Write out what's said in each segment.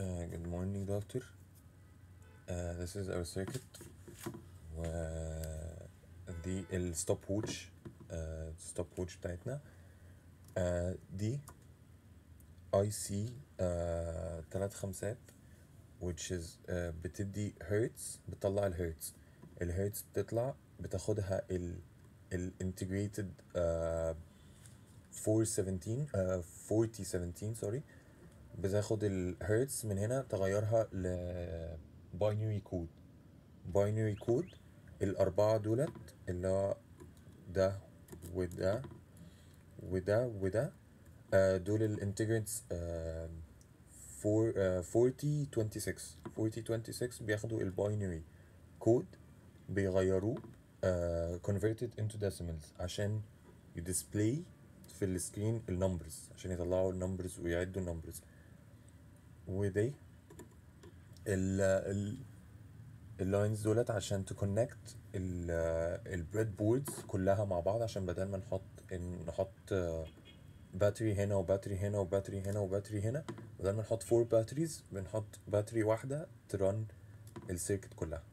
Uh, good morning, doctor. Uh, this is our circuit. و دي الستوب ووتش الستوب ووتش بتاعتنا uh, دي اي سي تلات خمسات which is uh, بتدي هرتز بتطلع الهرتز الهرتز بتطلع بتاخدها ال ال integrated uh, 417 uh, 4017 سوري بتاخد الهرتز من هنا تغيرها ل binary code binary code الأربعة دولت اللي هو ده وده وده وده آه، دول الانتجرنتس 40 26 40 26 بياخدوا الباينري كود بيغيروه آه، converted into decimals عشان يديسبلاي في السكرين النمبرز عشان يطلعوا النمبرز ويعدوا النمبرز ودي ال ال اللاينز دولت عشان تكونكت البريد بوردز كلها مع بعض عشان بدل ما نحط إن نحط باتري هنا وباتري هنا وباتري هنا وباتري هنا بدل ما نحط فور باتريز بنحط باتري واحدة ترن السيركت كلها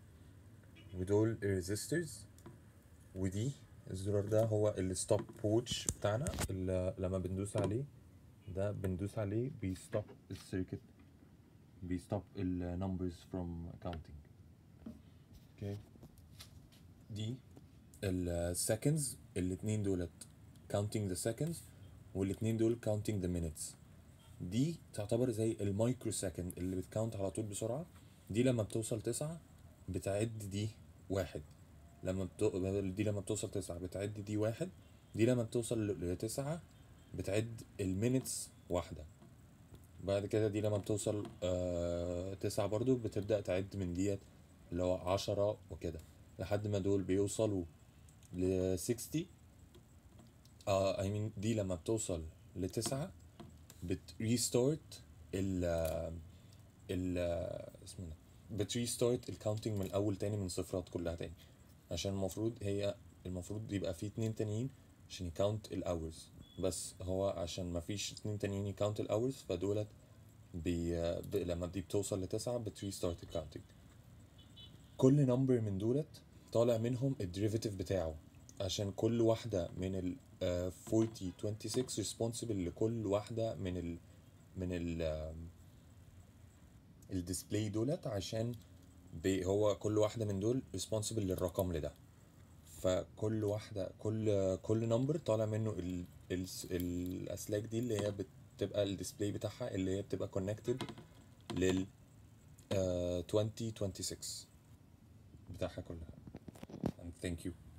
ودول الريزيسترز ودي الزرار ده هو الستوب ووتش بتاعنا اللي لما بندوس عليه ده بندوس عليه بيستوب السيركت بيستوب النمبرز فروم counting اوكي دي السكندز الاتنين دولت counting the seconds والاتنين دول counting the minutes دي تعتبر زي المايكرو سكند اللي بتكاونت على طول بسرعة دي لما بتوصل تسعة بتعد دي واحد لما بتو... دي لما بتوصل تسعة بتعد دي واحد دي لما بتوصل ل- لتسعة بتعد المينتس واحدة بعد كده دي لما بتوصل آه تسعة برضو بتبدأ تعد من ديت اللي هو عشرة وكده لحد ما دول بيوصلوا ل 60 اه I mean دي لما بتوصل لتسعة بتريستارت ال ال اسمه ده بتريستارت الكاونتنج من الأول تاني من صفرات كلها تاني عشان المفروض هي المفروض يبقى في اتنين تانيين عشان يكاونت الأورز بس هو عشان مفيش اتنين تانيين يكاونت الأورز فدولت بي ب... لما دي بتوصل لتسعة بتريستارت الكاونتنج كل نمبر من دولت طالع منهم الديريفيتيف بتاعه عشان كل واحدة من ال آه، 40 26 responsible لكل واحدة من ال من ال الديسبلاي دولت عشان بي هو كل واحدة من دول responsible للرقم اللي ده فكل واحدة كل كل نمبر طالع منه ال ال الأسلاك دي اللي هي بتبقى الديسبلاي بتاعها اللي هي بتبقى connected لل آه، 20 26 بتاعها كلها and thank you